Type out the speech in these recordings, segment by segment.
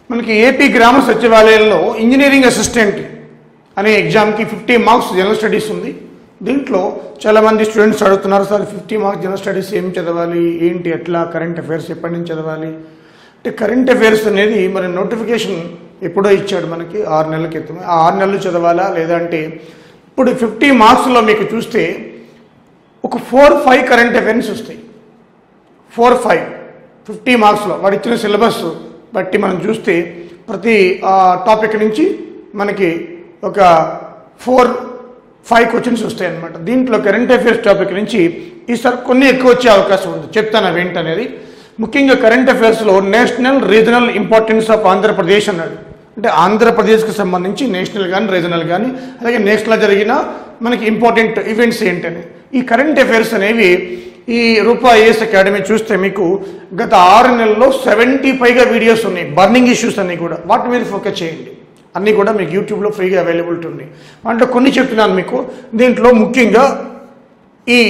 మనకి ఏపీ గ్రామ సచివాలయంలో ఇంజనీరింగ్ అసిస్టెంట్ అనే ఎగ్జామ్కి ఫిఫ్టీ మార్క్స్ జనరల్ స్టడీస్ ఉంది దీంట్లో చాలామంది స్టూడెంట్స్ అడుగుతున్నారు sir fifty marks general studies ఏం చదవాలి ఏంటి ఎట్లా కరెంట్ అఫైర్స్ ఎప్పటి నుంచి చదవాలి అంటే కరెంట్ అఫైర్స్ అనేది మరి నోటిఫికేషన్ ఎప్పుడో ఇచ్చాడు మనకి ఆరు నెలల క్రితమే ఆ ఆరు నెలలు చదవాలా లేదంటే ఇప్పుడు ఫిఫ్టీ మార్క్స్లో మీకు చూస్తే ఒక ఫోర్ ఫైవ్ కరెంట్ అఫైర్స్ వస్తాయి ఫోర్ ఫైవ్ ఫిఫ్టీ మార్క్స్లో వాడు ఇచ్చిన సిలబస్ బట్టి మనం చూస్తే ప్రతి టాపిక్ నుంచి మనకి ఒక ఫోర్ ఫైవ్ క్వశ్చన్స్ వస్తాయి అన్నమాట దీంట్లో కరెంట్ అఫైర్స్ టాపిక్ నుంచి ఈసారి కొన్ని ఎక్కువ వచ్చే అవకాశం ఉంది చెప్తాను అవి ఏంటనేది ముఖ్యంగా కరెంట్ అఫైర్స్లో national regional importance of Andhra Pradesh అన్నాడు అంటే ఆంధ్రప్రదేశ్కి సంబంధించి నేషనల్ కానీ రీజనల్ కానీ అలాగే నేషనల్ జరిగిన మనకి ఇంపార్టెంట్ ఈవెంట్స్ ఏంటని ఈ కరెంట్ అఫైర్స్ అనేవి ఈ రూపా ఐఏఎస్ అకాడమీ చూస్తే మీకు గత ఆరు నెలల్లో సెవెంటీ పైగా వీడియోస్ ఉన్నాయి బర్నింగ్ ఇష్యూస్ అన్నీ కూడా వాటి మీద ఫోకస్ చేయండి అన్నీ కూడా మీకు యూట్యూబ్లో ఫ్రీగా అవైలబిలిటీ ఉంది అంటే కొన్ని చెప్తున్నాను మీకు దీంట్లో ముఖ్యంగా ఈ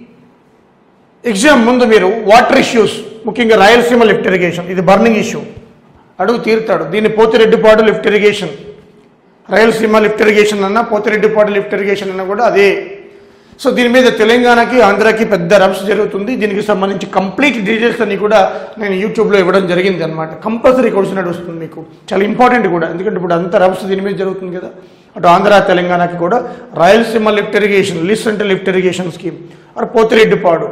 ఎగ్జామ్ ముందు మీరు వాటర్ ఇష్యూస్ ముఖ్యంగా రాయలసీమ లిఫ్ట్ ఇరిగేషన్ ఇది బర్నింగ్ ఇష్యూ అడుగు తీరుతాడు దీన్ని Pothireddypadu lift irrigation Rayalaseema lift irrigation అన్న పోతిరెడ్డిపాడు లిఫ్ట్ ఇరిగేషన్ అన్న కూడా అదే సో దీని మీద తెలంగాణకి ఆంధ్రాకి పెద్ద రబ్స్ జరుగుతుంది దీనికి సంబంధించి కంప్లీట్ డీటెయిల్స్ అన్ని కూడా నేను యూట్యూబ్లో ఇవ్వడం జరిగింది అనమాట కంపల్సరీ క్వశ్చన్ వస్తుంది మీకు చాలా ఇంపార్టెంట్ కూడా ఎందుకంటే ఇప్పుడు అంత రబ్స్ దీని మీద జరుగుతుంది కదా అటు ఆంధ్ర తెలంగాణకి కూడా రాయలసీమ లిఫ్ట్ ఇరిగేషన్ లిస్ట్ అంటే లిఫ్ట్ ఇరిగేషన్ స్కీమ్ అటు పోతిరెడ్డిపాడు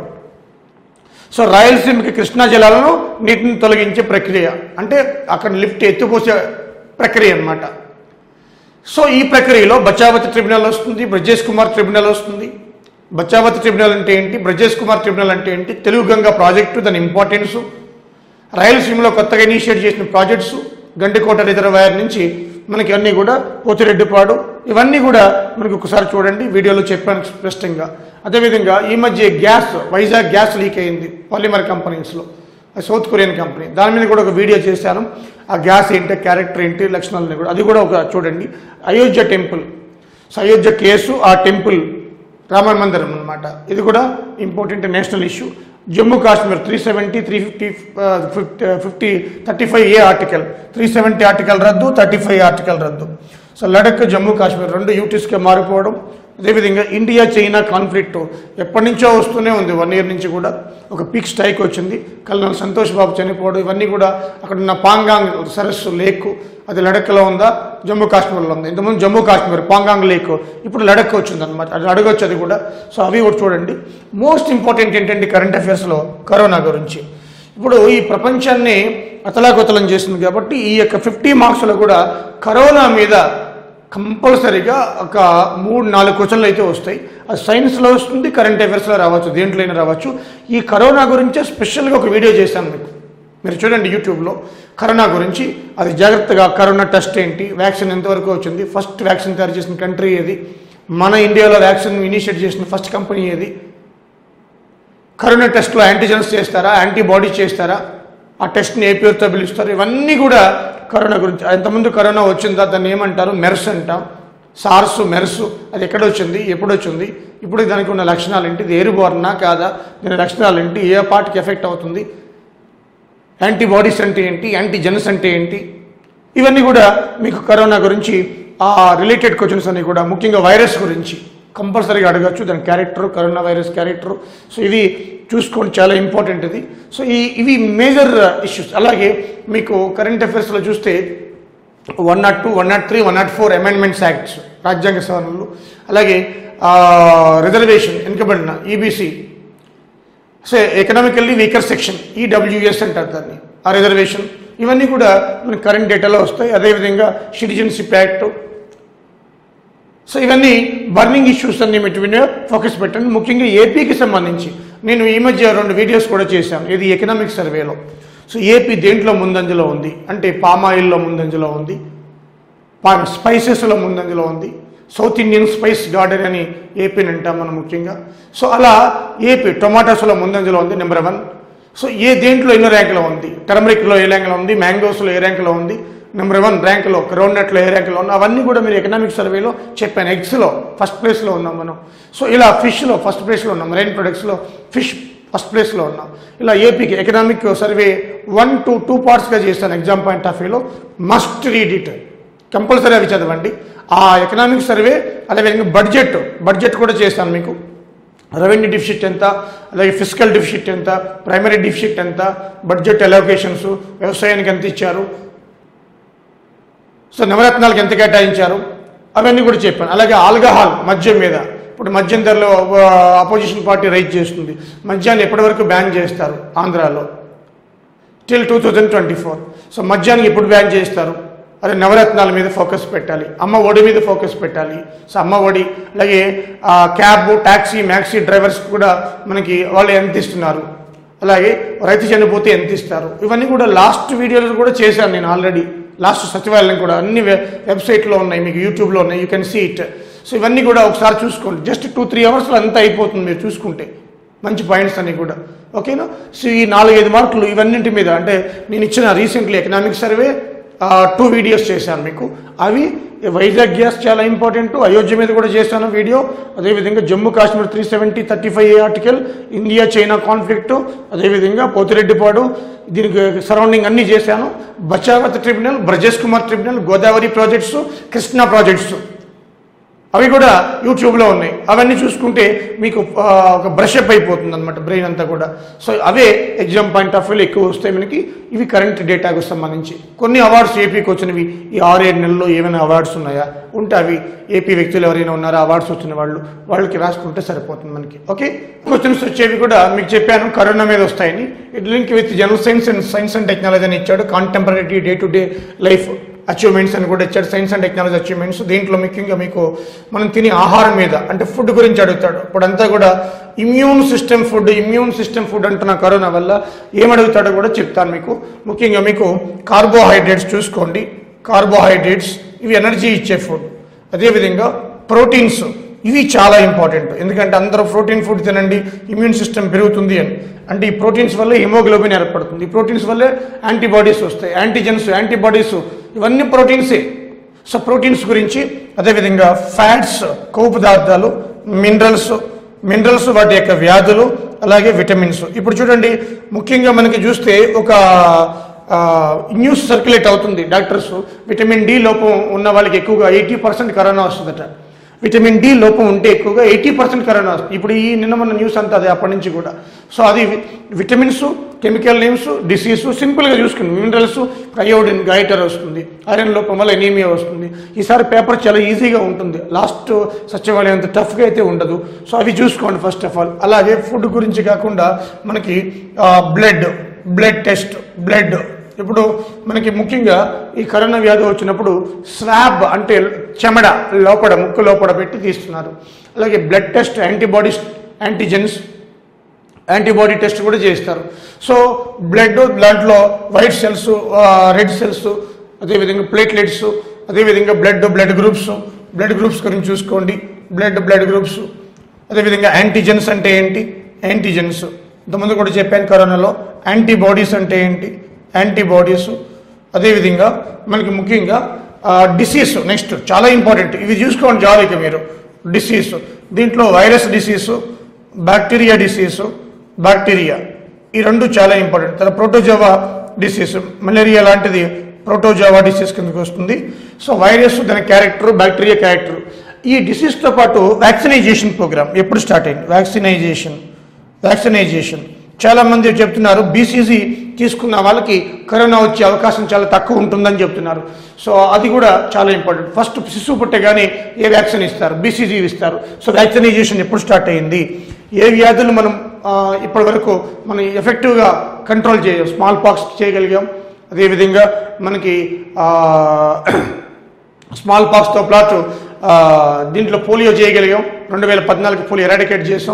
సో రాయలసీమకి కృష్ణా జలాలను నీటిని తొలగించే ప్రక్రియ అంటే అక్కడ లిఫ్ట్ ఎత్తుపోసే ప్రక్రియ అన్నమాట సో ఈ ప్రక్రియలో బచావతి ట్రిబ్యునల్ వస్తుంది బ్రజేష్ కుమార్ ట్రిబ్యునల్ వస్తుంది బచావతి ట్రిబ్యునల్ అంటే ఏంటి బ్రజేష్ కుమార్ ట్రిబ్యునల్ అంటే ఏంటి తెలుగు గంగా ప్రాజెక్టు దాని ఇంపార్టెన్సు రాయలసీమలో కొత్తగా ఇనిషియేట్ చేసిన ప్రాజెక్ట్స్ గండికోట రిజర్వాయర్ నుంచి మనకి అన్నీ కూడా పోతిరెడ్డిపాడు ఇవన్నీ కూడా మనకి ఒకసారి చూడండి వీడియోలో చెప్పాను స్పష్టంగా అదేవిధంగా ఈ మధ్య గ్యాస్ వైజాగ్ గ్యాస్ లీక్ అయింది పాలిమర్ కంపెనీస్లో అది సౌత్ కొరియన్ కంపెనీ దాని మీద కూడా ఒక వీడియో చేశాను ఆ గ్యాస్ ఏంటి క్యారెక్టర్ ఏంటి లక్షణాలని కూడా అది కూడా ఒక చూడండి Ayodhya temple so Ayodhya case ఆ టెంపుల్ రామ మందిరం అనమాట ఇది కూడా important national issue Jammu Kashmir three seventy three fifty fifty fifty thirty five A article three seventy article రద్దు థర్టీ ఫైవ్ ఆర్టికల్ రద్దు సో లడక్ జమ్మూ కాశ్మీర్ రెండు యూటీస్గా మారిపోవడం అదేవిధంగా ఇండియా చైనా కాన్ఫ్లిక్ట్ ఎప్పటి నుంచో వస్తూనే ఉంది వన్ ఇయర్ నుంచి కూడా ఒక పీక్ స్ట్రైక్ వచ్చింది కల్నల్ సంతోష్ బాబు చనిపోవడం ఇవన్నీ కూడా అక్కడ ఉన్న పాంగాంగ్ సరస్సు లేక్ అది లడఖ్లో ఉందా జమ్మూ కాశ్మీర్లో ఉంది ఇంతకుముందు జమ్మూ కాశ్మీర్ పాంగాంగ్ లేక్ ఇప్పుడు లడక్ వచ్చింది అనమాట అది అడగొచ్చు అది కూడా సో అవి కూడా చూడండి మోస్ట్ ఇంపార్టెంట్ ఏంటంటే కరెంట్ అఫైర్స్లో కరోనా గురించి ఇప్పుడు ఈ ప్రపంచాన్ని అతలాకుతలం చేసింది కాబట్టి ఈ యొక్క ఫిఫ్టీ మార్క్స్లో కూడా కరోనా మీద కంపల్సరీగా ఒక మూడు నాలుగు క్వశ్చన్లు అయితే వస్తాయి అది సైన్స్లో వస్తుంది కరెంట్ అఫైర్స్లో రావచ్చు దేంట్లో అయినా రావచ్చు ఈ కరోనా గురించే స్పెషల్గా ఒక వీడియో చేశాను మీకు మీరు చూడండి యూట్యూబ్లో కరోనా గురించి అది జాగ్రత్తగా కరోనా టెస్ట్ ఏంటి వ్యాక్సిన్ ఎంతవరకు వచ్చింది ఫస్ట్ వ్యాక్సిన్ తయారు చేసిన కంట్రీ ఏది మన ఇండియాలో వ్యాక్సిన్ ఇనిషియేట్ చేసిన ఫస్ట్ కంపెనీ ఏది కరోనా టెస్ట్లో యాంటీజెన్స్ చేస్తారా యాంటీబాడీస్ చేస్తారా ఆ టెస్ట్ని ఏ పేరుతో పిలుస్తారు ఇవన్నీ కూడా కరోనా గురించి ఎంతమంది కరోనా వచ్చిందా దాన్ని ఏమంటారు మెర్స్ అంటాం సార్స్ మెర్స్ అది ఎక్కడ వచ్చింది ఎప్పుడు వచ్చింది ఇప్పుడు దానికి ఉన్న లక్షణాలు ఏంటి ఇది ఎయిర్బోర్నా కాదా దీని లక్షణాలు ఏంటి ఏ పార్ట్కి ఎఫెక్ట్ అవుతుంది యాంటీబాడీస్ అంటే ఏంటి యాంటీజెన్స్ అంటే ఏంటి ఇవన్నీ కూడా మీకు కరోనా గురించి ఆ రిలేటెడ్ క్వశ్చన్స్ అన్ని కూడా ముఖ్యంగా వైరస్ గురించి కంపల్సరీగా అడగచ్చు దాని character corona virus character so ఇది చూసుకోండి చాలా ఇంపార్టెంట్ ఇది సో ఈ ఇవి మేజర్ ఇష్యూస్ అలాగే మీకు కరెంట్ అఫైర్స్లో చూస్తే one not two one not three one not four amendments acts రాజ్యాంగ సవరణలు అలాగే రిజర్వేషన్ వెనుకబడిన EBC so economically weaker section EWS అంటారు దాన్ని ఆ రిజర్వేషన్ ఇవన్నీ కూడా మనకి కరెంట్ డేటాలో వస్తాయి అదేవిధంగా సిటిజన్షిప్ యాక్ట్ సో ఇవన్నీ బర్నింగ్ ఇష్యూస్ అన్ని వీటి మీద ఫోకస్ పెట్టండి ముఖ్యంగా ఏపీకి సంబంధించి నేను ఈ మధ్య రెండు వీడియోస్ కూడా చేశాను ఇది ఎకనామిక్ సర్వేలో సో ఏపీ దేంట్లో ముందంజలో ఉంది అంటే పామాయిల్లో ముందంజలో ఉంది పా స్పైసెస్లో ముందంజలో ఉంది సౌత్ ఇండియన్ స్పైస్ గార్డెన్ అని ఏపీని అంటాం మనం ముఖ్యంగా సో అలా ఏపీ టొమాటోస్లో ముందంజలో ఉంది నెంబర్ వన్ సో ఏ దేంట్లో ఎన్నో ర్యాంకులో ఉంది టర్మరిక్లో ఏ ర్యాంకులో ఉంది మ్యాంగోస్లో ఏ ర్యాంకులో ఉంది నెంబర్ వన్ ర్యాంకులో గ్రౌండ్ నట్లో ఏ ర్యాంకులో ఉంది అవన్నీ కూడా మీరు ఎకనామిక్ సర్వేలో చెప్పాను ఎగ్స్లో ఫస్ట్ ప్లేస్లో ఉన్నాం మనం సో ఇలా ఫిష్లో ఫస్ట్ ప్లేస్లో ఉన్నాం రైన్ ప్రొడక్ట్స్లో ఫిష్ ఫస్ట్ ప్లేస్లో ఉన్నాం ఇలా ఏపీకి economic survey one two two పార్ట్స్గా చేస్తాను ఎగ్జామ్ పాయింట్ ఆఫ్ వ్యూలో మస్ట్ రీడ్ ఇట్ కంపల్సరీ అవి చదవండి ఆ ఎకనామిక్ సర్వే అదేవిధంగా బడ్జెట్ బడ్జెట్ కూడా చేస్తాను మీకు రెవెన్యూ డిఫిసిట్ ఎంత అలాగే ఫిజికల్ డిఫిసిట్ ఎంత ప్రైమరీ డిఫిసిట్ ఎంత బడ్జెట్ అలోకేషన్స్ వ్యవసాయానికి ఎంత ఇచ్చారు సో నవరత్నాలకు ఎంత కేటాయించారు అవన్నీ కూడా చెప్పాను అలాగే ఆల్కహాల్ మద్యం మీద ఇప్పుడు మద్యం ధరలో అపోజిషన్ పార్టీ రైజ్ చేస్తుంది మద్యాన్ని ఎప్పటి వరకు బ్యాన్ చేస్తారు ఆంధ్రాలో till two thousand twenty four so మద్యాన్ని ఎప్పుడు బ్యాన్ చేస్తారు అదే నవరత్నాల మీద ఫోకస్ పెట్టాలి అమ్మ ఒడి మీద ఫోకస్ పెట్టాలి సో అమ్మ ఒడి అలాగే ఆ, క్యాబ్ ట్యాక్సీ మ్యాక్సీ డ్రైవర్స్ కూడా మనకి వాళ్ళు ఎంత ఇస్తున్నారు అలాగే రైతు చనిపోతే ఎంత ఇస్తారు ఇవన్నీ కూడా లాస్ట్ వీడియోలో కూడా చేశాను నేను ఆల్రెడీ లాస్ట్ సచివాలయం కూడా అన్ని వె- వెబ్సైట్లో ఉన్నాయి మీకు యూట్యూబ్లో ఉన్నాయి you can see it so ఇవన్నీ కూడా ఒకసారి చూసుకోండి జస్ట్ టూ త్రీ అవర్స్లో అంతా అయిపోతుంది మీరు చూసుకుంటే మంచి పాయింట్స్ అన్ని కూడా ఓకేనా సో ఈ నాలుగైదు మార్కులు ఇవన్నింటి మీద అంటే నేను ఇచ్చిన recently economic survey two videos చేశాను మీకు అవి వైజాగ్ గ్యాస్ చాలా ఇంపార్టెంట్ అయోధ్య మీద కూడా చేశాను వీడియో అదేవిధంగా Jammu Kashmir three seventy thirty five article India China conflict అదేవిధంగా పోతిరెడ్డిపాడు దీనికి సరౌండింగ్ అన్నీ చేశాను Bachawat tribunal Brajesh Kumar tribunal Godavari projects Krishna projects అవి కూడా యూట్యూబ్లో ఉన్నాయి అవన్నీ చూసుకుంటే మీకు ఆ, ఒక బ్రష్ అప్ అయిపోతుంది అనమాట బ్రెయిన్ అంతా కూడా సో అవే ఎగ్జామ్ పాయింట్ ఆఫ్ వ్యూలో ఎక్కువ వస్తాయి మనకి ఇవి కరెంట్ డేటాకు సంబంధించి కొన్ని అవార్డ్స్ ఏపీకి వచ్చినవి ఈ ఆరేడు నెలల్లో ఏమైనా అవార్డ్స్ ఉన్నాయా ఉంటే అవి ఏపీ వ్యక్తులు ఎవరైనా ఉన్నారా అవార్డ్స్ వచ్చిన వాళ్ళు వాళ్ళకి రాసుకుంటే సరిపోతుంది మనకి ఓకే క్వశ్చన్స్ వచ్చేవి కూడా మీకు చెప్పాను కరోనా మీద వస్తాయని it link with general science and science and technology అని ఇచ్చాడు contemporary day to day life achievements అని కూడా ఇచ్చాడు సైన్స్ అండ్ టెక్నాలజీ అచీవ్మెంట్స్ దీంట్లో ముఖ్యంగా మీకు మనం తినే ఆహారం మీద అంటే ఫుడ్ గురించి అడుగుతాడు ఇప్పుడంతా కూడా immune system food immune system food అంటున్న కరోనా వల్ల ఏమడుగుతాడో కూడా చెప్తాను మీకు ముఖ్యంగా మీకు కార్బోహైడ్రేట్స్ చూసుకోండి కార్బోహైడ్రేట్స్ ఇవి ఎనర్జీ ఇచ్చే ఫుడ్ అదేవిధంగా ప్రోటీన్స్ ఇవి చాలా ఇంపార్టెంట్ ఎందుకంటే అందరూ ప్రోటీన్ ఫుడ్ తినండి ఇమ్యూన్ సిస్టమ్ పెరుగుతుంది అని అంటే ఈ ప్రోటీన్స్ వల్ల హిమోగ్లోబిన్ ఏర్పడుతుంది ఈ ప్రోటీన్స్ వల్లే యాంటీబాడీస్ వస్తాయి యాంటీజెన్స్ యాంటీబాడీస్ ఇవన్నీ ప్రోటీన్సే సో ప్రోటీన్స్ గురించి అదేవిధంగా ఫ్యాట్స్ కొవ్వు పదార్థాలు మినరల్స్ మినరల్స్ వాటి యొక్క వ్యాధులు అలాగే విటమిన్స్ ఇప్పుడు చూడండి ముఖ్యంగా మనకి చూస్తే ఒక ఆ, న్యూస్ సర్క్యులేట్ అవుతుంది డాక్టర్స్ విటమిన్ డి లోపం ఉన్న వాళ్ళకి ఎక్కువగా ఎయిటీ పర్సెంట్ కరోనా వస్తుందట విటమిన్ డి లోపం ఉంటే ఎక్కువగా ఎయిటీ పర్సెంట్ కరోనా వస్తుంది ఇప్పుడు ఈ నిన్న మన న్యూస్ అంతా అది అప్పటి నుంచి కూడా సో అది వి- విటమిన్స్ కెమికల్ నేమ్స్ డిసీజ్ సింపుల్గా చూసుకుని మినరల్స్ అయోడిన్ గైటర్ వస్తుంది ఐరన్ లోపం వల్ల ఎనీమియా వస్తుంది ఈసారి పేపర్ చాలా ఈజీగా ఉంటుంది లాస్ట్ సచివాలయం అంత టఫ్గా అయితే ఉండదు సో అవి చూసుకోండి ఫస్ట్ ఆఫ్ ఆల్ అలాగే ఫుడ్ గురించి కాకుండా మనకి బ్లడ్ బ్లడ్ టెస్ట్ బ్లడ్ ఇప్పుడు మనకి ముఖ్యంగా ఈ కరోనా వ్యాధి వచ్చినప్పుడు స్వాబ్ అంటే చెమడ లోపల ముక్కు లోపల పెట్టి తీస్తున్నారు అలాగే blood test antibodies antigens antibody test కూడా చేస్తారు సో బ్లడ్ దాంట్లో వైట్ సెల్స్ రెడ్ సెల్స్ అదేవిధంగా ప్లేట్లెట్స్ అదేవిధంగా blood blood groups blood groups గురించి చూసుకోండి బ్లడ్ బ్లడ్ గ్రూప్స్ అదేవిధంగా యాంటీజెన్స్ అంటే ఏంటి యాంటీజెన్స్ ఇంతకుముందు కూడా చెప్పాను కరోనాలో యాంటీబాడీస్ అంటే ఏంటి యాంటీబాడీస్ అదేవిధంగా మనకి ముఖ్యంగా డిసీజ్ నెక్స్ట్ చాలా ఇంపార్టెంట్ ఇవి చూసుకోండి జాలీకి మీరు డిసీజ్ దీంట్లో virus disease bacteria disease bacteria ఈ రెండు చాలా ఇంపార్టెంట్ తర్వాత ప్రోటోజోవా డిసీజ్ మలేరియా లాంటిది ప్రోటోజోవా డిసీజ్ కిందకి వస్తుంది సో వైరస్ దాని క్యారెక్టర్ బ్యాక్టీరియా క్యారెక్టర్ ఈ డిసీజ్తో పాటు వ్యాక్సినైజేషన్ ప్రోగ్రామ్ ఎప్పుడు స్టార్ట్ అయింది వ్యాక్సినైజేషన్ వ్యాక్సినైజేషన్ చాలా మంది చెప్తున్నారు బీసీజీ తీసుకున్న వాళ్ళకి కరోనా వచ్చే అవకాశం చాలా తక్కువ ఉంటుందని చెప్తున్నారు సో అది కూడా చాలా ఇంపార్టెంట్ ఫస్ట్ శిశువు పుట్టగానే ఏ వ్యాక్సిన్ ఇస్తారు బీసీజీ ఇస్తారు సో వ్యాక్సినైజేషన్ ఎప్పుడు స్టార్ట్ అయింది ఏ వ్యాధులు మనం ఆ, ఇప్పటి వరకు మనం ఎఫెక్టివ్గా కంట్రోల్ చేయం స్మాల్ పాక్స్ చేయగలిగాం అదేవిధంగా మనకి ఆ, స్మాల్ పాక్స్తో పాటు ఆ, దీంట్లో పోలియో చేయగలిగాం రెండు వేల పద్నాలుగు పోలియో ఎరాడికేట్ చేసాం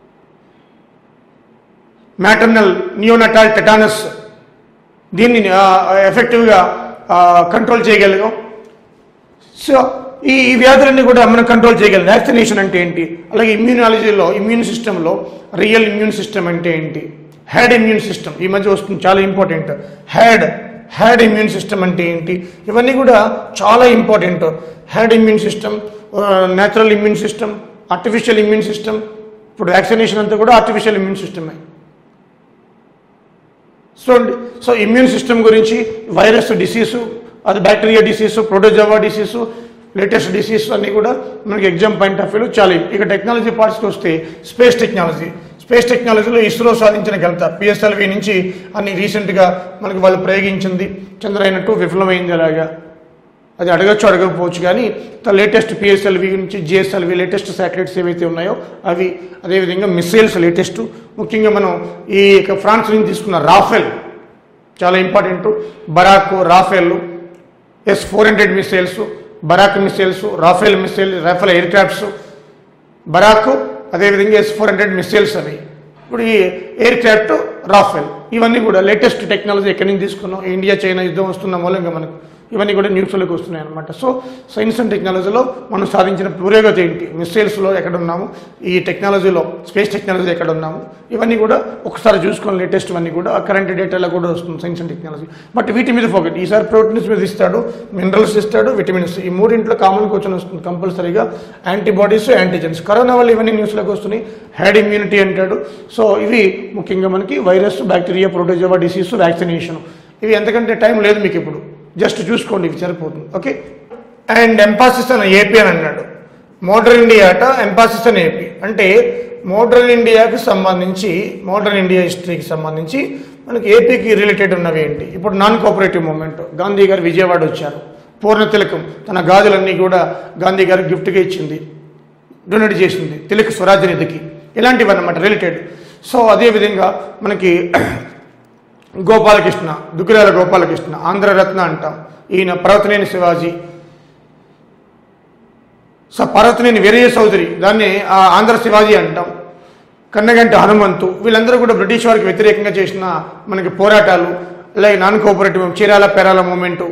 మ్యాటర్నల్ నియోనటాల్ టెటానస్ దీన్ని ఆ, ఎఫెక్టివ్గా ఆ, కంట్రోల్ చేయగలిగాం సో ఈ ఈ వ్యాధులన్నీ కూడా మనం కంట్రోల్ చేయగలం వ్యాక్సినేషన్ అంటే ఏంటి అలాగే ఇమ్యూనాలజీలో ఇమ్యూన్ సిస్టంలో రియల్ ఇమ్యూన్ సిస్టమ్ అంటే ఏంటి హ్యాడ్ ఇమ్యూన్ సిస్టమ్ ఈ మధ్య వస్తుంది చాలా important herd herd immune system అంటే ఏంటి ఇవన్నీ కూడా చాలా important herd immune system natural immune system artificial immune system ఇప్పుడు వ్యాక్సినేషన్ అంతా కూడా ఆర్టిఫిషియల్ ఇమ్యూన్ సిస్టమే సో సో ఇమ్యూన్ సిస్టమ్ గురించి వైరస్ డిసీసు అది bacteria disease protozoa disease latest disease అన్నీ కూడా మనకి ఎగ్జామ్ పాయింట్ ఆఫ్ వ్యూలో చాలా ఇక టెక్నాలజీ పార్ట్స్కి వస్తే స్పేస్ టెక్నాలజీ స్పేస్ టెక్నాలజీలో ఇస్రో సాధించిన ఘనత పిఎస్ఎల్వి నుంచి అన్ని రీసెంట్గా మనకి వాళ్ళు ప్రయోగించింది చంద్రయాన్ టూ విఫలమైంది అలాగా అది అడగచ్చు అడగకపోవచ్చు కానీ లేటెస్ట్ పిఎస్ఎల్వి నుంచి జిఎస్ఎల్వి లేటెస్ట్ శాటిలైట్స్ ఏవైతే ఉన్నాయో అవి అదేవిధంగా మిసైల్స్ లేటెస్ట్ ముఖ్యంగా మనం ఈ యొక్క ఫ్రాన్స్ నుంచి తీసుకున్న రాఫెల్ చాలా important Barak Rafale S four hundred missiles Barak missiles Rafale missile Rafale aircrafts Barak అదేవిధంగా ఎస్ ఫోర్ హండ్రెడ్ మిసైల్స్ అవి ఇప్పుడు ఈ ఎయిర్ క్రాఫ్ట్ రాఫెల్ ఇవన్నీ కూడా లేటెస్ట్ టెక్నాలజీ ఎక్కడి నుంచి తీసుకున్నాం ఇండియా చైనా యుద్ధం వస్తున్న మూలంగా మనకు ఇవన్నీ కూడా న్యూస్లోకి వస్తున్నాయి అనమాట సో సైన్స్ అండ్ టెక్నాలజీలో మనం సాధించిన పురోగతి ఏంటి మిసైల్స్లో ఎక్కడ ఉన్నాము ఈ టెక్నాలజీలో స్పేస్ టెక్నాలజీ ఎక్కడ ఉన్నాము ఇవన్నీ కూడా ఒకసారి చూసుకొని లేటెస్ట్ అన్నీ కూడా కరెంట్ డేటాలో కూడా వస్తుంది సైన్స్ అండ్ టెక్నాలజీ బట్ వీటి మీద ఫోకస్ ఈసారి ప్రోటీన్స్ మీద ఇస్తాడు మినరల్స్ ఇస్తాడు విటమిన్స్ ఈ మూడింట్లో కామన్ క్వశ్చన్ వస్తుంది కంపల్సరీగా యాంటీబాడీస్ యాంటీజెన్స్ కరోనా వల్ల ఇవన్నీ న్యూస్లోకి వస్తున్నాయి హ్యాడ్ ఇమ్యూనిటీ అంటాడు సో ఇవి ముఖ్యంగా మనకి virus bacteria protozoa disease vaccination ఇవి ఎంతకంటే టైం లేదు మీకు ఇప్పుడు జస్ట్ చూసుకోండి ఇవి సరిపోతుంది ఓకే అండ్ ఎంపాసిస్ అని ఏపీ అని అన్నాడు మోడర్న్ ఇండియా అట ఎంపాసిస్ అని ఏపీ అంటే మోడర్న్ ఇండియాకి సంబంధించి మోడర్న్ ఇండియా హిస్టరీకి సంబంధించి మనకి ఏపీకి రిలేటెడ్ ఉన్నవి ఏంటి ఇప్పుడు నాన్ కోఆపరేటివ్ మూమెంట్ గాంధీ గారు విజయవాడ వచ్చారు పూర్ణ తిలకం తన గాజులన్నీ కూడా గాంధీ గారికి గిఫ్ట్గా ఇచ్చింది డొనేట్ చేసింది తిలక్ స్వరాజ్య నిధికి ఇలాంటివి అన్నమాట రిలేటెడ్ సో అదేవిధంగా మనకి గోపాలకృష్ణ దుగ్గిరాల గోపాలకృష్ణ ఆంధ్రరత్న అంటాం ఈయన పర్వతనేని శివాజీ సో పర్వతనేని వీరయ్య చౌదరి దాన్ని ఆ, ఆంధ్ర శివాజీ అంటాం కన్నగంటి హనుమంతు వీళ్ళందరూ కూడా బ్రిటిష్ వారికి వ్యతిరేకంగా చేసిన మనకి పోరాటాలు అలాగే non cooperative Chirala Perala movement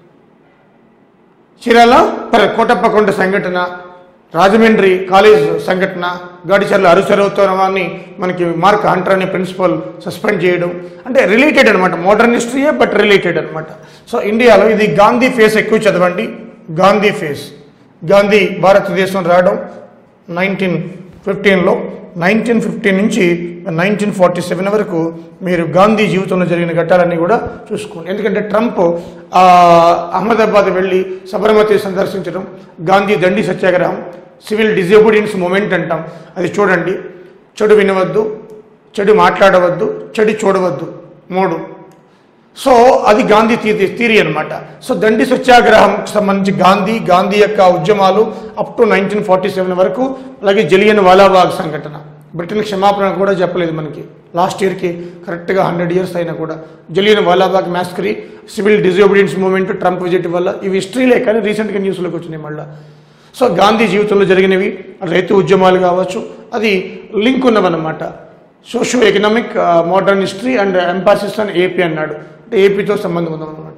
Chirala పర కోటప్పకొండ సంఘటన రాజమండ్రి కాలేజ్ సంఘటన గాడిచర్ల అరుసరవుతోనవాన్ని మనకి మార్క్ హంటర్ అనే ప్రిన్సిపల్ సస్పెండ్ చేయడం అంటే రిలేటెడ్ అనమాట మోడర్న్ హిస్టరీయే బట్ రిలేటెడ్ అనమాట సో ఇండియాలో ఇది గాంధీ ఫేస్ ఎక్కువ చదవండి గాంధీ ఫేస్ గాంధీ భారతదేశం రావడం నైన్టీన్ ఫిఫ్టీన్లో నైన్టీన్ ఫిఫ్టీన్ నుంచి నైన్టీన్ ఫార్టీ సెవెన్ వరకు మీరు గాంధీ జీవితంలో జరిగిన ఘట్టాలన్నీ కూడా చూసుకోండి ఎందుకంటే ట్రంప్ ఆ, అహ్మదాబాద్ వెళ్ళి సబర్మతి సందర్శించడం గాంధీ దండి సత్యాగ్రహం సివిల్ డిజోబీడియన్స్ మూమెంట్ అంటాం అది చూడండి చెడు వినవద్దు చెడు మాట్లాడవద్దు చెడు చూడవద్దు మూడు సో అది గాంధీ థీ థీరీ అనమాట సో దండి సత్యాగ్రహంకి సంబంధించి గాంధీ గాంధీ యొక్క ఉద్యమాలు up to nineteen forty seven వరకు అలాగే జలియన్ వాలాబాగ్ సంఘటన బ్రిటన్ క్షమాపణ కూడా చెప్పలేదు మనకి లాస్ట్ ఇయర్కి కరెక్ట్గా హండ్రెడ్ ఇయర్స్ అయినా కూడా Jallian Walabagh massacre civil disobedience movement Trump visit వల్ల ఇవి హిస్టరీలే కానీ రీసెంట్గా న్యూస్లోకి వచ్చినాయి మళ్ళీ సో గాంధీ జీవితంలో జరిగినవి రైతు ఉద్యమాలు కావచ్చు అది లింక్ ఉన్నవన్నమాట socio economic modern history and emphasis and AP అన్నాడు అంటే ఏపీతో సంబంధం ఉందన్నమాట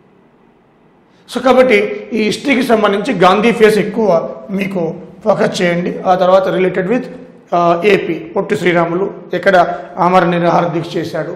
సో కాబట్టి ఈ హిస్టరీకి సంబంధించి గాంధీ ఫేస్ ఎక్కువ మీకు ఫోకస్ చేయండి ఆ తర్వాత related with AP Potti Sriramulu ఎక్కడ ఆమర నిరాహార దీక్ష చేశాడు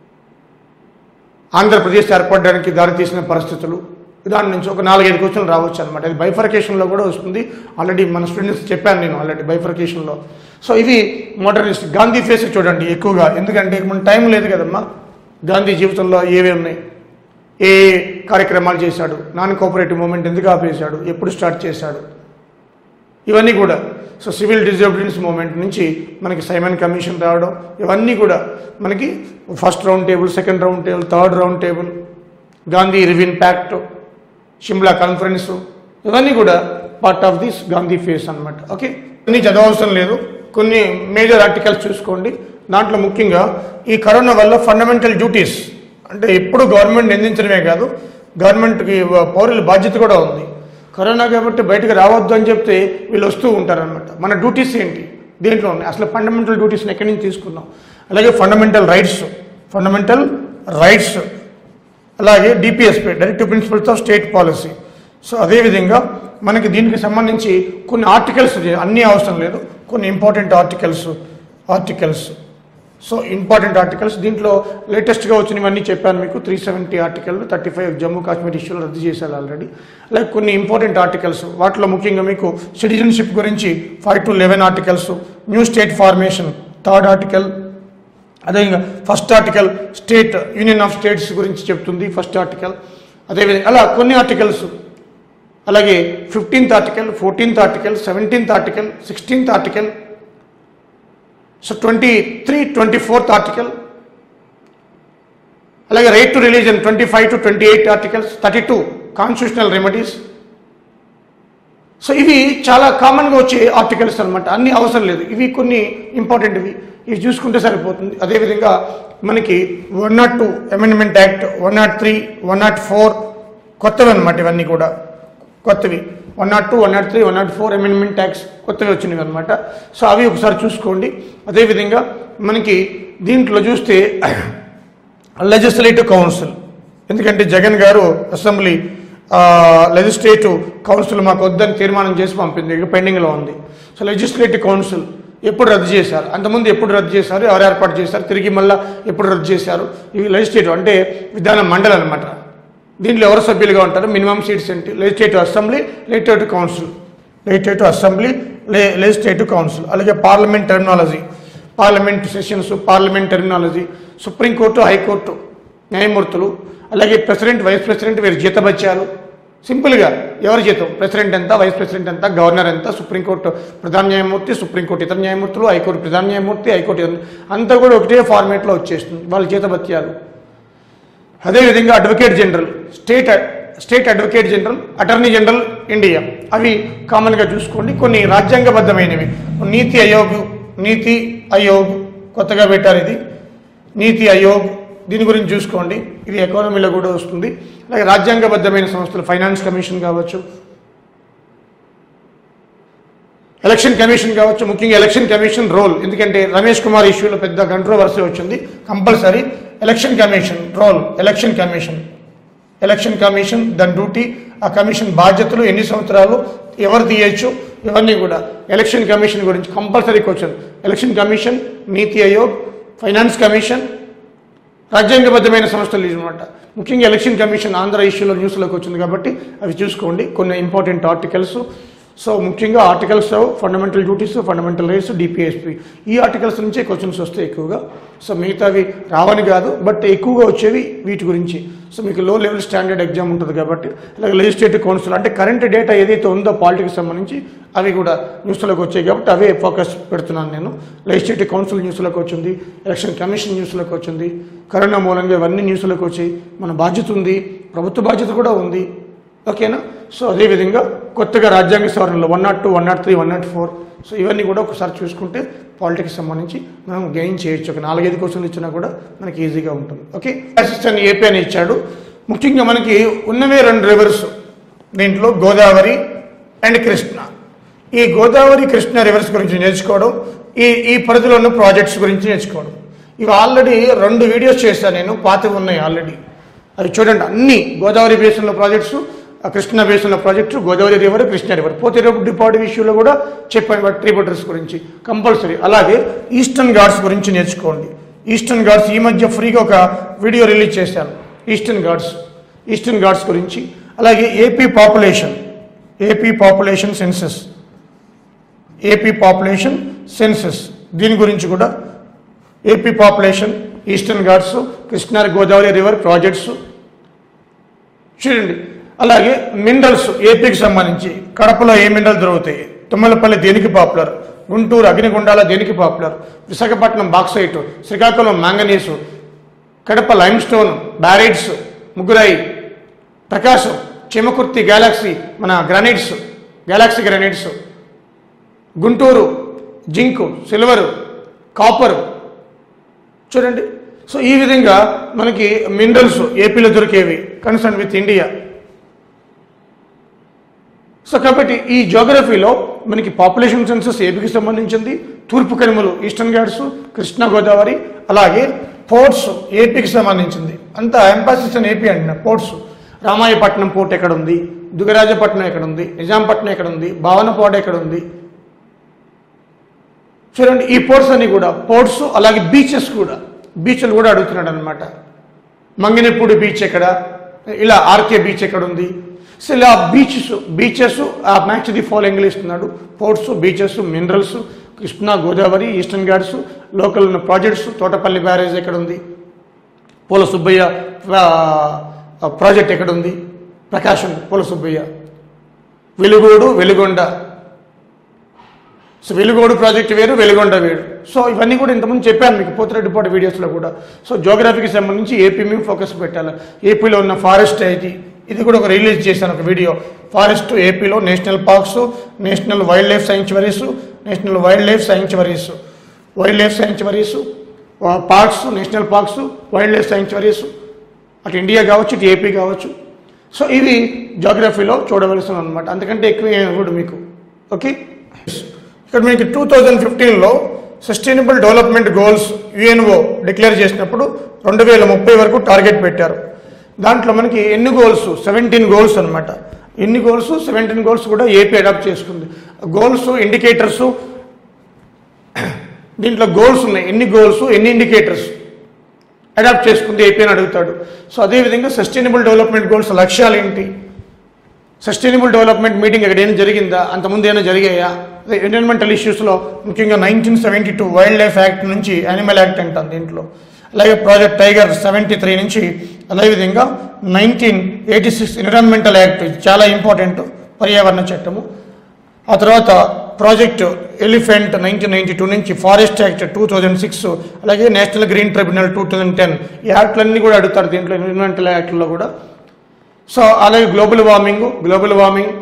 ఆంధ్రప్రదేశ్ ఏర్పడడానికి దారితీసిన పరిస్థితులు దాని నుంచి ఒక నాలుగైదు క్వశ్చన్లు రావచ్చు అనమాట ఇది బైఫర్కేషన్లో కూడా వస్తుంది ఆల్రెడీ మన స్టూడెంట్స్ చెప్పాను నేను ఆల్రెడీ బైఫర్కేషన్లో సో ఇవి మోడర్నిస్ట్ గాంధీ ఫేస్ చూడండి ఎక్కువగా ఎందుకంటే మన టైం లేదు కదమ్మా గాంధీ జీవితంలో ఏవే ఉన్నాయి ఏ ఏ కార్యక్రమాలు చేశాడు నాన్ కోఆపరేటివ్ మూమెంట్ ఎందుకు ఆపేశాడు ఎప్పుడు స్టార్ట్ చేశాడు ఇవన్నీ కూడా సో సివిల్ డిజబిలిటీస్ మూమెంట్ నుంచి మనకి సైమన్ కమిషన్ రావడం ఇవన్నీ కూడా మనకి first round table second round table third round table Gandhi Irwin pact Shimla conference ఇవన్నీ కూడా part of this Gandhi phase అన్నమాట ఓకే కొన్ని చదవవసరం లేదు కొన్ని మేజర్ ఆర్టికల్స్ చూసుకోండి దాంట్లో ముఖ్యంగా ఈ కరోనా వల్ల ఫండమెంటల్ డ్యూటీస్ అంటే ఎప్పుడు గవర్నమెంట్ నిందించడమే కాదు గవర్నమెంట్కి పౌరుల బాధ్యత కూడా ఉంది కరోనా కాబట్టి బయటకు రావద్దు అని చెప్తే వీళ్ళు వస్తూ ఉంటారనమాట మన డ్యూటీస్ ఏంటి దేంట్లో ఉన్నాయి అసలు ఫండమెంటల్ డ్యూటీస్ని ఎక్కడి నుంచి తీసుకున్నాం అలాగే ఫండమెంటల్ రైట్స్ ఫండమెంటల్ రైట్స్ అలాగే DPSP directive principles of state policy so అదేవిధంగా మనకి దీనికి సంబంధించి కొన్ని ఆర్టికల్స్ అన్నీ అవసరం లేదు కొన్ని important articles articles so important articles దీంట్లో లేటెస్ట్గా వచ్చినవన్నీ చెప్పాను మీకు three seventy article thirty five Jammu Kashmir ఇష్యూలు రద్దు చేశారు ఆల్రెడీ అలాగే కొన్ని ఇంపార్టెంట్ ఆర్టికల్స్ వాటిలో ముఖ్యంగా మీకు సిటిజన్షిప్ గురించి five to eleven articles new state formation third article అదేవిధంగా first article state union of states గురించి చెప్తుంది ఫస్ట్ ఆర్టికల్ అదేవిధంగా అలా కొన్ని ఆర్టికల్స్ అలాగే fifteenth article fourteenth article seventeenth article sixteenth article so twenty three twenty fourth article అలాగే right to religion twenty five to twenty eight articles thirty two constitutional remedies so ఇవి చాలా కామన్గా వచ్చే articles అనమాట అన్ని అవసరం లేదు ఇవి కొన్ని ఇంపార్టెంట్ ఇవి ఇవి చూసుకుంటే సరిపోతుంది అదేవిధంగా మనకి one not two amendment act one not three one not four కొత్తవి అనమాట ఇవన్నీ కూడా కొత్తవి one not two one not three one not four amendment ట్యాక్స్ కొత్తవి వచ్చినవి అనమాట సో అవి ఒకసారి చూసుకోండి అదేవిధంగా మనకి దీంట్లో చూస్తే లెజిస్లేటివ్ కౌన్సిల్ ఎందుకంటే జగన్ గారు అసెంబ్లీ లెజిస్లేటివ్ కౌన్సిల్ మాకు వద్దని తీర్మానం చేసి పంపింది ఇక పెండింగ్లో ఉంది సో లెజిస్లేటివ్ కౌన్సిల్ ఎప్పుడు రద్దు చేశారు అంతకుముందు ఎప్పుడు రద్దు చేశారు ఎవరు ఏర్పాటు చేశారు తిరిగి మళ్ళీ ఎప్పుడు రద్దు చేశారు ఇవి లెజిస్లేటివ్ అంటే విధాన మండలి అనమాట దీంట్లో ఎవరు సభ్యులుగా ఉంటారు మినిమం సీట్స్ ఏంటి legislative assembly legislative council legislative assembly లే లెజిస్లేటివ్ కౌన్సిల్ అలాగే parliament terminology parliament sessions parliament terminology supreme court high court న్యాయమూర్తులు అలాగే ప్రెసిడెంట్ వైస్ ప్రెసిడెంట్ వీరి జీతభత్యాలు సింపుల్గా ఎవరి జీతం ప్రెసిడెంట్ ఎంత వైస్ ప్రెసిడెంట్ ఎంత గవర్నర్ ఎంత సుప్రీంకోర్టు ప్రధాన న్యాయమూర్తి సుప్రీంకోర్టు ఇతర న్యాయమూర్తులు హైకోర్టు ప్రధాన న్యాయమూర్తి హైకోర్టు ఇతర- అంతా కూడా ఒకటే ఫార్మేట్లో వచ్చేస్తుంది వాళ్ళ జీతభత్యాలు అదేవిధంగా advocate general state state advocate general attorney general India అవి కామన్గా చూసుకోండి కొన్ని రాజ్యాంగబద్ధమైనవి నీతి ఆయోగ్ నీతి ఆయోగ్ కొత్తగా పెట్టారు ఇది నీతి ఆయోగ్ దీని గురించి చూసుకోండి ఇది ఎకానమీలో కూడా వస్తుంది అలాగే రాజ్యాంగబద్ధమైన సంస్థలు ఫైనాన్స్ కమిషన్ కావచ్చు ఎలక్షన్ కమిషన్ కావచ్చు ముఖ్యంగా ఎలక్షన్ కమిషన్ రోల్ ఎందుకంటే రమేష్ కుమార్ ఇష్యూలో పెద్ద కంట్రోవర్సీ వచ్చింది compulsory election commission role election commission election commission దాని డ్యూటీ ఆ కమిషన్ బాధ్యతలు ఎన్ని సంవత్సరాలు ఎవరు తీయచ్చు ఇవన్నీ కూడా ఎలక్షన్ కమిషన్ గురించి compulsory question election commission NITI Aayog finance commission రాజ్యాంగబద్ధమైన సంస్థలు అనమాట ముఖ్యంగా ఎలక్షన్ కమిషన్ ఆంధ్ర ఇష్యూలో న్యూస్లోకి వచ్చింది కాబట్టి అవి చూసుకోండి కొన్ని ఇంపార్టెంట్ ఆర్టికల్స్ సో ముఖ్యంగా articles fundamental duties fundamental rights DPSP ఈ ఆర్టికల్స్ నుంచే క్వశ్చన్స్ వస్తాయి ఎక్కువగా సో మిగతావి రావని కాదు బట్ ఎక్కువగా వచ్చేవి వీటి గురించి సో మీకు లో లెవెల్ స్టాండర్డ్ ఎగ్జామ్ ఉంటుంది కాబట్టి అలాగే లెజిస్లేటివ్ కౌన్సిల్ అంటే కరెంట్ డేటా ఏదైతే ఉందో పాలిటిక్స్ సంబంధించి అవి కూడా న్యూస్లోకి వచ్చాయి కాబట్టి అవే ఫోకస్ పెడుతున్నాను నేను లెజిస్లేటివ్ కౌన్సిల్ న్యూస్లోకి వచ్చింది ఎలక్షన్ కమిషన్ న్యూస్లోకి వచ్చింది కరోనా మూలంగా ఇవన్నీ న్యూస్లోకి వచ్చాయి మన బాధ్యత ఉంది ప్రభుత్వ బాధ్యత కూడా ఉంది ఓకేనా సో అదేవిధంగా కొత్తగా రాజ్యాంగ సవరణలో one not two one not three one not four so ఇవన్నీ కూడా ఒకసారి చూసుకుంటే పాలిటిక్స్ సంబంధించి మనం గెయిన్ చేయొచ్చు ఒక నాలుగైదు క్వశ్చన్లు ఇచ్చినా కూడా మనకి ఈజీగా ఉంటుంది ఓకే అసిస్టెంట్ ఏపీ అని ఇచ్చాడు ముఖ్యంగా మనకి ఉన్నవే రెండు రివర్స్ దీంట్లో గోదావరి అండ్ కృష్ణ ఈ గోదావరి కృష్ణ రివర్స్ గురించి నేర్చుకోవడం ఈ ఈ పరిధిలో ఉన్న ప్రాజెక్ట్స్ గురించి నేర్చుకోవడం ఇవి ఆల్రెడీ రెండు వీడియోస్ చేశాను నేను పాతవి ఉన్నాయి ఆల్రెడీ అవి చూడండి అన్ని గోదావరి బేసిన్లో ప్రాజెక్ట్స్ ఆ కృష్ణ బేసిన్లో project Godavari river Krishna river పోతే రేపు డిపార్ట్ విషయంలో కూడా చెప్పాను ట్రిబ్యూటర్స్ గురించి కంపల్సరీ అలాగే ఈస్టర్న్ ఘాట్స్ గురించి నేర్చుకోండి ఈస్టర్న్ ఘాట్స్ ఈ మధ్య ఫ్రీగా ఒక వీడియో రిలీజ్ చేశాను ఈస్టర్న్ ఘాట్స్ ఈస్టర్న్ ఘాట్స్ గురించి అలాగే AP population AP population census AP population census దీని గురించి కూడా AP population eastern Ghats Krishna Godavari river projects చూడండి అలాగే మినరల్స్ ఏపీకి సంబంధించి కడపలో ఏ మినరల్ దొరుకుతాయి తుమ్మలపల్లి దేనికి పాపులర్ గుంటూరు అగ్నిగుండాల దేనికి popular Visakhapatnam bauxite Srikakulam manganese Kadapa limestone barytes ముగ్గురాయి ప్రకాశం చిమకుర్తి గ్యాలాక్సీ మన granites galaxy granites Guntur zinc silver copper చూడండి సో ఈ విధంగా మనకి మినరల్స్ ఏపీలో దొరికేవి కన్సర్న్ విత్ ఇండియా సో కాబట్టి ఈ జోగ్రఫీలో మనకి పాపులేషన్ సెన్సస్ ఏపీకి సంబంధించింది తూర్పు కనుమలు ఈస్టర్న్ ఘాట్స్ కృష్ణా గోదావరి అలాగే పోర్ట్స్ ఏపీకి సంబంధించింది అంతా ఎంపాసిస్ అని ఏపీ అంటున్నా పోర్ట్స్ రామాయపట్నం పోర్ట్ ఎక్కడ ఉంది దుగరాజపట్నం ఎక్కడ ఉంది నిజాంపట్నం ఎక్కడ ఉంది భావనపాడు ఎక్కడ ఉంది చూడండి ఈ పోర్ట్స్ అన్ని కూడా పోర్ట్స్ అలాగే బీచెస్ కూడా బీచ్లు కూడా అడుగుతున్నాడు అనమాట మంగినపూడి బీచ్ ఎక్కడ ఇలా ఆర్కే బీచ్ ఎక్కడ ఉంది సో ఇలా బీచెస్ బీచెస్ ఆ మ్యాచ్ ది ఫాలోయింగ్లు ఇస్తున్నాడు ports beaches minerals Krishna Godavari eastern Ghats local ఉన్న ప్రాజెక్ట్స్ తోటపల్లి బ్యారేజ్ ఎక్కడ ఉంది పూల సుబ్బయ్య ఆ, ప్రాజెక్ట్ ఎక్కడ ఉంది ప్రకాశం పూల సుబ్బయ్య వెలుగోడు వెలుగొండ సో వెలుగోడు ప్రాజెక్ట్ వేరు వెలుగొండ వేరు సో ఇవన్నీ కూడా ఇంతకుముందు చెప్పాను మీకు పోతిరెడ్డిపాటి వీడియోస్లో కూడా సో జోగ్రఫీకి సంబంధించి ఏపీ మేము ఫోకస్ పెట్టాలి ఏపీలో ఉన్న ఫారెస్ట్ ఇది ఇది కూడా ఒక రిలీజ్ చేశాను ఒక వీడియో ఫారెస్ట్ ఏపీలో national parks national wildlife sanctuaries national wildlife sanctuaries wildlife sanctuaries parks national parks wildlife sanctuaries అటు ఇండియా కావచ్చు ఇటు ఏపీ కావచ్చు సో ఇవి జాగ్రఫీలో చూడవలసిన అనమాట అంతకంటే ఎక్కువ ఏం ఇవ్వడు మీకు ఓకే ఇక్కడ మీకు టూ థౌజండ్ ఫిఫ్టీన్లో sustainable development goals UNO declare చేసినప్పుడు రెండు వేల ముప్పై వరకు టార్గెట్ పెట్టారు దాంట్లో మనకి ఎన్ని గోల్స్ సెవెంటీన్ గోల్స్ అనమాట ఎన్ని గోల్స్ సెవెంటీన్ గోల్స్ కూడా ఏపీ అడాప్ట్ చేసుకుంది గోల్స్ ఇండికేటర్స్ దీంట్లో గోల్స్ ఉన్నాయి ఎన్ని గోల్స్ ఎన్ని ఇండికేటర్స్ అడాప్ట్ చేసుకుంది ఏపీ అని అడుగుతాడు సో అదేవిధంగా సస్టైనబుల్ డెవలప్మెంట్ గోల్స్ లక్ష్యాలు ఏంటి సస్టైనబుల్ డెవలప్మెంట్ మీటింగ్ ఎక్కడైనా జరిగిందా అంతకుముందు ఏమైనా జరిగాయా అదే ఎన్విరాన్మెంటల్ ఇష్యూస్లో ముఖ్యంగా nineteen seventy two wildlife act నుంచి యానిమల్ యాక్ట్ అంటాం దీంట్లో అలాగే ప్రాజెక్ట్ టైగర్ సెవెంటీ త్రీ నుంచి అదేవిధంగా nineteen eighty six environmental act ఇది చాలా ఇంపార్టెంట్ పర్యావరణ చట్టము ఆ తర్వాత project elephant nineteen ninety two నుంచి forest act two thousand six అలాగే national green tribunal two thousand ten ఈ యాక్ట్లన్నీ కూడా అడుగుతారు దీంట్లో ఎన్విరాన్మెంటల్ యాక్ట్లో కూడా సో అలాగే గ్లోబల్ వార్మింగ్ గ్లోబల్ వార్మింగ్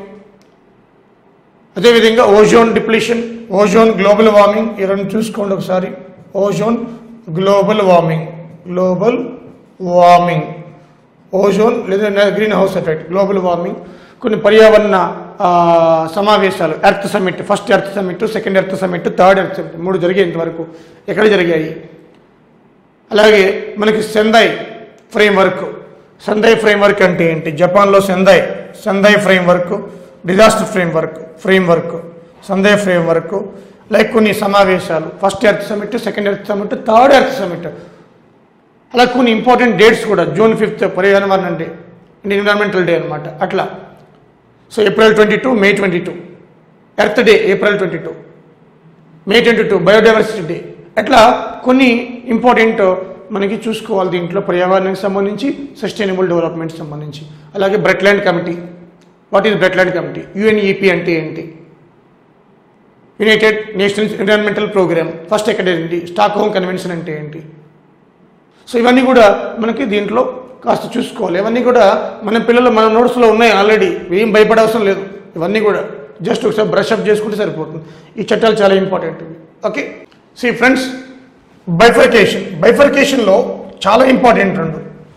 అదేవిధంగా ozone depletion ozone global warming ఈ రెండు చూసుకోండి ఒకసారి ozone global warming global warming ozone లేదా greenhouse effect global warming కొన్ని పర్యావరణ ఆ, సమావేశాలు earth summit first earth summit second earth summit third earth summit మూడు జరిగేంత వరకు ఎక్కడ జరిగాయి అలాగే మనకి సెందాయ్ ఫ్రేమ్వర్క్ సందాయ్ ఫ్రేమ్వర్క్ అంటే ఏంటి జపాన్లో Sendai Sendai framework disaster framework framework Sendai framework like కొన్ని సమావేశాలు first earth summit second earth summit third earth summit అలా కొన్ని ఇంపార్టెంట్ డేట్స్ కూడా జూన్ ఫిఫ్త్ పర్యావరణ డే ఎన్విరాన్మెంటల్ డే అనమాట అట్లా so April twenty two May twenty two earth day April twenty two May twenty two biodiversity day అట్లా కొన్ని important మనకి చూసుకోవాలి దీంట్లో పర్యావరణానికి సంబంధించి సస్టైనబుల్ డెవలప్మెంట్ సంబంధించి అలాగే Brundtland committee what is Brundtland committee UNEP అంటే ఏంటి united nationals environmental program first ఎక్కడ ఏంటి స్టాక్ హోమ్ కన్వెన్షన్ అంటే ఏంటి సో ఇవన్నీ కూడా మనకి దీంట్లో కాస్త చూసుకోవాలి ఇవన్నీ కూడా మన పిల్లలు మన నోట్స్లో ఉన్నాయి ఆల్రెడీ ఏం భయపడే అవసరం లేదు ఇవన్నీ కూడా జస్ట్ ఒకసారి బ్రష్ అప్ చేసుకుంటే సరిపోతుంది ఈ చట్టాలు చాలా ఇంపార్టెంట్ ఇవి ఓకే సి ఫ్రెండ్స్ బైఫర్కేషన్ బైఫర్కేషన్లో చాలా ఇంపార్టెంట్ రెండు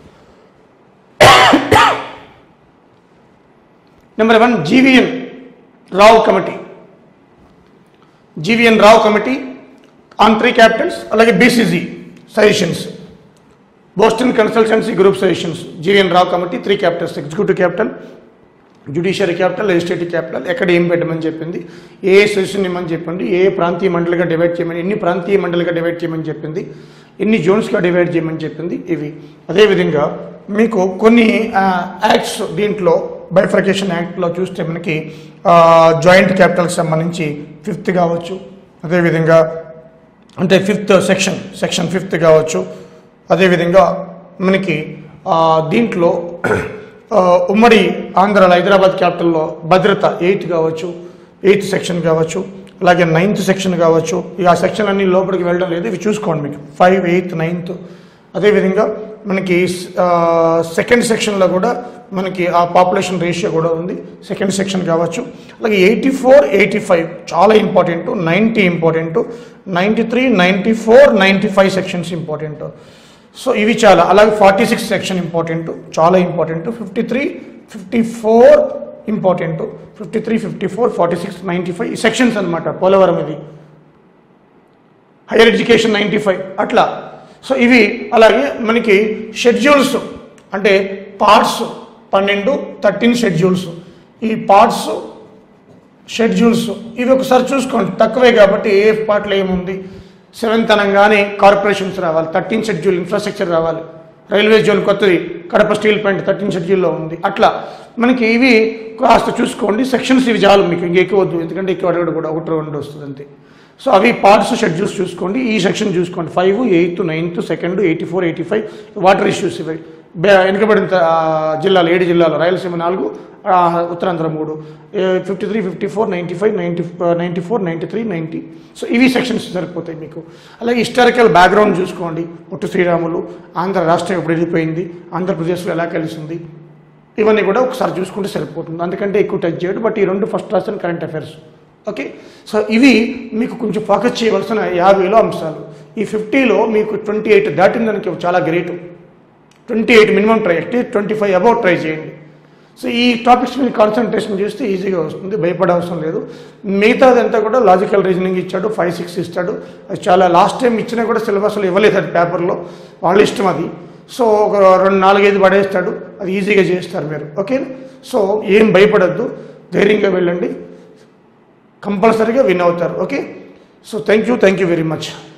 number one GVN Rao committee GVN Rao committee on three capitals అలాగే BCG suggestions Boston consultancy group suggestions GVN Rao committee three capitals executive capital judiciary capital legislative capital ఎక్కడ ఏం పెట్టమని చెప్పింది ఏ ఏ suggestion ఇవ్వమని చెప్పింది ఏ ఏ ప్రాంతీయ మండలిగా డివైడ్ చేయమని ఎన్ని ప్రాంతీయ మండలిగా డివైడ్ చేయమని చెప్పింది ఎన్ని జోన్స్గా డివైడ్ చేయమని చెప్పింది ఇవి అదేవిధంగా మీకు కొన్ని యాక్ట్స్ దీంట్లో బైఫర్కేషన్ యాక్ట్లో చూస్తే మనకి జాయింట్ క్యాపిటల్కి సంబంధించి ఫిఫ్త్ కావచ్చు అదేవిధంగా అంటే ఫిఫ్త్ సెక్షన్ సెక్షన్ ఫిఫ్త్ కావచ్చు అదేవిధంగా మనకి ఆ, దీంట్లో ఆ, ఉమ్మడి ఆంధ్రాలో హైదరాబాద్ క్యాపిటల్లో భద్రత ఎయిత్ కావచ్చు ఎయిత్ సెక్షన్ కావచ్చు అలాగే నైన్త్ సెక్షన్ కావచ్చు ఇక ఆ సెక్షన్ అన్ని లోపలికి వెళ్ళడం లేదు ఇవి చూసుకోండి మీకు ఫైవ్ ఎయిత్ నైన్త్ అదేవిధంగా మనకి సెకండ్ సెక్షన్లో కూడా మనకి ఆ పాపులేషన్ రేషియో కూడా ఉంది సెకండ్ సెక్షన్ కావచ్చు అలాగే ఎయిటీ ఫోర్ ఎయిటీ ఫైవ్ చాలా important ninety important ninety three ninety four ninety five sections important so ఇవి చాలా అలాగే ఫార్టీ సిక్స్ సెక్షన్ ఇంపార్టెంట్ చాలా important fifty three fifty four important fifty three fifty four forty six ninety five ఈ sections అనమాట పోలవరం ఇది higher education ninety five అట్లా so ఇవి అలాగే మనకి షెడ్యూల్స్ అంటే పార్ట్స్ పన్నెండు థర్టీన్ షెడ్యూల్స్ ఈ పార్ట్స్ షెడ్యూల్స్ ఇవి ఒకసారి చూసుకోండి తక్కువే కాబట్టి ఏ పార్ట్లో ఏముంది సెవెంత్ అనగానే కార్పొరేషన్స్ రావాలి థర్టీన్ షెడ్యూల్ ఇన్ఫ్రాస్ట్రక్చర్ రావాలి రైల్వే జోన్ కొత్తది కడప స్టీల్ ప్లాంట్ థర్టీన్ షెడ్యూల్లో ఉంది అట్లా మనకి ఇవి కాస్త చూసుకోండి సెక్షన్స్ ఇవి చాలు మీకు ఇంక ఎక్కువ వద్దు ఎందుకంటే ఎక్కువ అడగడు కూడా ఒకటి రెండు వస్తుంది అంతే సో అవి పార్ట్స్ షెడ్యూల్స్ చూసుకోండి ఈ సెక్షన్ చూసుకోండి five eighth ninth second eighty four eighty five water issues ఇవి బే- వెనుకబడిన త- ఆ, జిల్లాలు ఏడు జిల్లాలు రాయలసీమ నాలుగు ఆ, ఉత్తరాంధ్ర మూడు fifty three fifty four ninety five ninety ninety four ninety three ninety so ఇవి సెక్షన్స్ సరిపోతాయి మీకు అలాగే హిస్టారికల్ బ్యాక్గ్రౌండ్ చూసుకోండి పొట్టు శ్రీరాములు ఆంధ్ర రాష్ట్రం ఎప్పుడు వెళ్ళిపోయింది ఆంధ్రప్రదేశ్లో ఎలా కలిసింది ఇవన్నీ కూడా ఒకసారి చూసుకుంటే సరిపోతుంది అందుకంటే ఎక్కువ టచ్ చేయడు బట్ ఈ రెండు ఫస్ట్ రాసిన కరెంట్ అఫైర్స్ ఓకే సో ఇవి మీకు కొంచెం ఫోకస్ చేయవలసిన యాభైలో అంశాలు ఈ ఫిఫ్టీలో మీకు ట్వంటీ ఎయిట్ దాటిందానికి చాలా great twenty eight minimum try at least twenty five about try చేయండి సో ఈ టాపిక్స్ మీద కాన్సన్ట్రేషన్ చేస్తే ఈజీగా వస్తుంది భయపడే అవసరం లేదు మిగతాదంతా కూడా లాజికల్ రీజనింగ్ ఇచ్చాడు ఫైవ్ సిక్స్ ఇస్తాడు అది చాలా లాస్ట్ టైం ఇచ్చినా కూడా సిలబస్లో ఇవ్వలేదు అది పేపర్లో వాళ్ళ ఇష్టం అది సో ఒక రెండు నాలుగైదు పడేస్తాడు అది ఈజీగా చేస్తారు మీరు ఓకే సో ఏం భయపడద్దు ధైర్యంగా వెళ్ళండి కంపల్సరీగా విన్ అవుతారు okay so thank you thank you very much